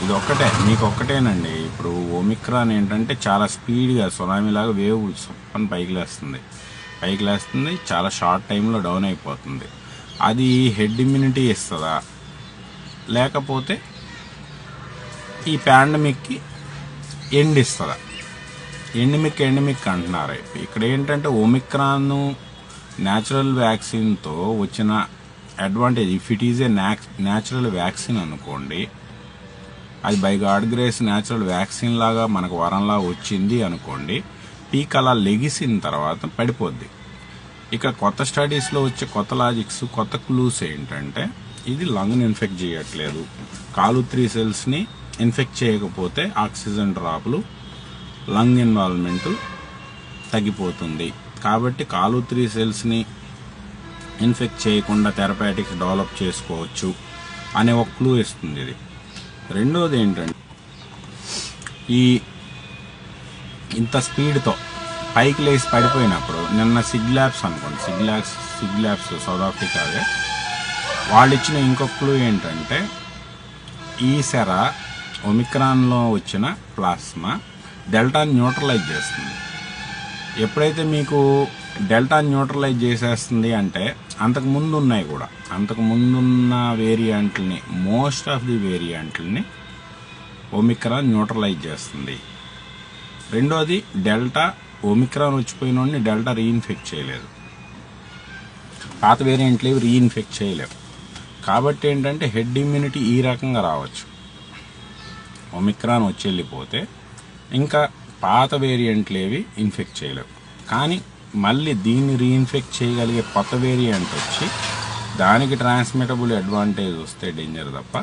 ఇది ఒక్కటే మీకు ఒక్కటేనండి ఇప్పుడు ఒమిక్రాన్ ఏంటంటే చాలా స్పీడ్గా సునామీలాగా వేవ్ సప్పని పైకి లేస్తుంది పైకి లేస్తుంది చాలా షార్ట్ టైంలో డౌన్ అయిపోతుంది అది హెడ్ ఇమ్యూనిటీ ఇస్తుందా లేకపోతే ఈ పాండమిక్కి ఎండ్ ఇస్తుందా ఎండమిక్ ఎండమిక్ అంటున్నారు ఇక్కడ ఏంటంటే ఒమిక్రాన్ న్యాచురల్ వ్యాక్సిన్తో వచ్చిన advantage if it is a natural vaccine అనుకోండి అది by God grace natural vaccine లాగా మనకు వరంలా వచ్చింది అనుకోండి పీక్ అలా లెగిసిన తర్వాత పడిపోద్ది ఇక కొత్త స్టడీస్లో వచ్చే కొత్త లాజిక్స్ కొత్త క్లూస్ ఏంటంటే ఇది లంగ్ని ఇన్ఫెక్ట్ చేయట్లేదు కాలు త్రీ సెల్స్ని ఇన్ఫెక్ట్ చేయకపోతే ఆక్సిజన్ డ్రాప్లు లంగ్ ఇన్వాల్వ్మెంట్ తగ్గిపోతుంది కాబట్టి కాలు త్రీ సెల్స్ని ఇన్ఫెక్ట్ చేయకుండా థెరపాటిక్స్ డెవలప్ చేసుకోవచ్చు అనే ఒక క్లూ ఇస్తుంది ఇది రెండోది ఏంటంటే ఈ ఇంత స్పీడ్తో పైకి లేచి పడిపోయినప్పుడు నిన్న సిగ్ ల్యాబ్స్ అనుకోండి సిగ్ ల్యాబ్స్ సిగ్ ల్యాబ్స్ సౌత్ ఆఫ్రికాదే వాళ్ళు ఇచ్చిన ఇంకొక క్లూ ఏంటంటే ఈ సెర ఒమిక్రాన్లో వచ్చిన ప్లాస్మా డెల్టా న్యూట్రలైజ్ చేస్తుంది ఎప్పుడైతే మీకు డెల్టా న్యూట్రలైజ్ చేసేస్తుంది అంటే అంతకు ముందు ఉన్నాయి కూడా అంతకు ముందున్న వేరియంట్లని మోస్ట్ ఆఫ్ ది వేరియంట్లని ఒమిక్రాన్ న్యూట్రలైజ్ చేస్తుంది రెండోది డెల్టా ఒమిక్రాన్ వచ్చిపోయిన వాడిని డెల్టా రీఇన్ఫెక్ట్ చేయలేదు పాత వేరియంట్లు ఏవి రీఇన్ఫెక్ట్ చేయలేవు కాబట్టి ఏంటంటే హెడ్ ఇమ్యూనిటీ ఈ రకంగా రావచ్చు ఒమిక్రాన్ వచ్చి వెళ్ళిపోతే ఇంకా పాత వేరియంట్లు ఏవి ఇన్ఫెక్ట్ చేయలేవు కానీ మళ్ళీ దీన్ని రీఇన్ఫెక్ట్ చేయగలిగే కొత్త వేరియంట్ వచ్చి దానికి ట్రాన్స్మిటబుల్ అడ్వాంటేజ్ వస్తే డేంజర్ తప్ప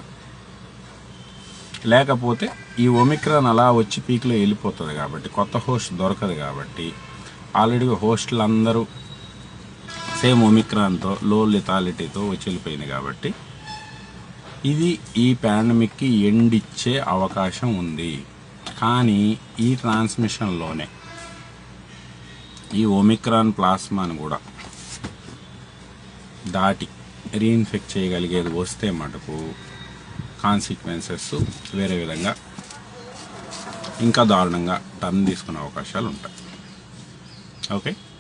లేకపోతే ఈ ఒమిక్రాన్ అలా వచ్చి పీక్లో వెళ్ళిపోతుంది కాబట్టి కొత్త హోస్ట్ దొరకదు కాబట్టి ఆల్రెడీ హోస్టులు అందరూ సేమ్ ఒమిక్రాన్తో లో లిథాలిటీతో వచ్చి వెళ్ళిపోయింది కాబట్టి ఇది ఈ పాండమిక్కి ఎండ్ ఇచ్చే అవకాశం ఉంది కానీ ఈ ట్రాన్స్మిషన్లోనే ఈ ఒమిక్రాన్ ప్లాస్మాను కూడా దాటి రీఇన్ఫెక్ట్ చేయగలిగేది వస్తే మటుకు కాన్సిక్వెన్సెస్ వేరే విధంగా ఇంకా దారుణంగా టర్న్ తీసుకునే అవకాశాలు ఉంటాయి ఓకే